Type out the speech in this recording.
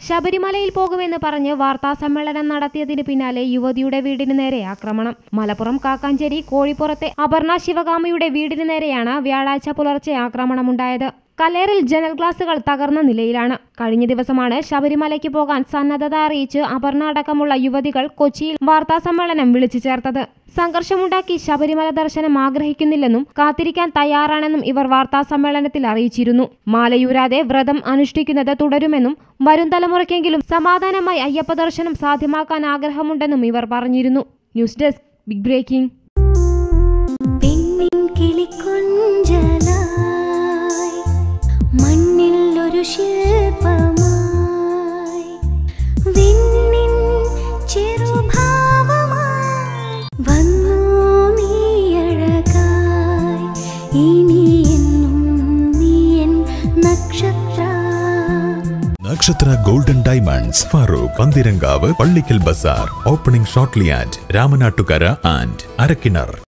ശബരിമലയിൽ പോകുമെന്ന് പറഞ്ഞ് വാർത്താ സമ്മേളനം നടത്തിയതിന് പിന്നാലെ യുവതിയുടെ വീടിന് നേരെ ആക്രമണം മലപ്പുറം കാക്കാഞ്ചേരി കോഴിപ്പുറത്തെ അപർണ ശിവകാമിയുടെ വീടിന് നേരെയാണ് വ്യാഴാഴ്ച പുലർച്ചെ ആക്രമണമുണ്ടായത് കലേറിൽ ജനൽ ഗ്ലാസുകൾ തകർന്ന നിലയിലാണ് കഴിഞ്ഞ ദിവസമാണ് ശബരിമലയ്ക്ക് പോകാൻ സന്നദ്ധത അറിയിച്ച് അപർണ അടക്കമുള്ള യുവതികൾ കൊച്ചിയിൽ വാർത്താ സമ്മേളനം വിളിച്ചു ചേർത്തത് സംഘർഷമുണ്ടാക്കി ശബരിമല ദർശനം ആഗ്രഹിക്കുന്നില്ലെന്നും കാത്തിരിക്കാൻ തയ്യാറാണെന്നും ഇവർ വാർത്താ സമ്മേളനത്തിൽ അറിയിച്ചിരുന്നു മാലയൂരാതെ വ്രതം അനുഷ്ഠിക്കുന്നത് തുടരുമെന്നും വരും തലമുറയ്ക്കെങ്കിലും സമാധാനമായി അയ്യപ്പ ദർശനം സാധ്യമാക്കാൻ ആഗ്രഹമുണ്ടെന്നും ഇവർ പറഞ്ഞിരുന്നു ന്യൂസ് ഡെസ്ക് ബിഗ് ബ്രേക്കിംഗ് പെണ്ണിൻ കിളിക്കൊഞ്ചലായി മണ്ണിൽ ഒരു ശില്പമായി വിണ്ണിൻ ചെറുഭാവമായി വന്നു നീയഴകായി ഇനി എന്നും നീയൻ Nakshatra Nakshatra golden diamonds Farooq Pantheerankavu Pallikkal Bazar opening shortly at Ramanattukara and Arakkinar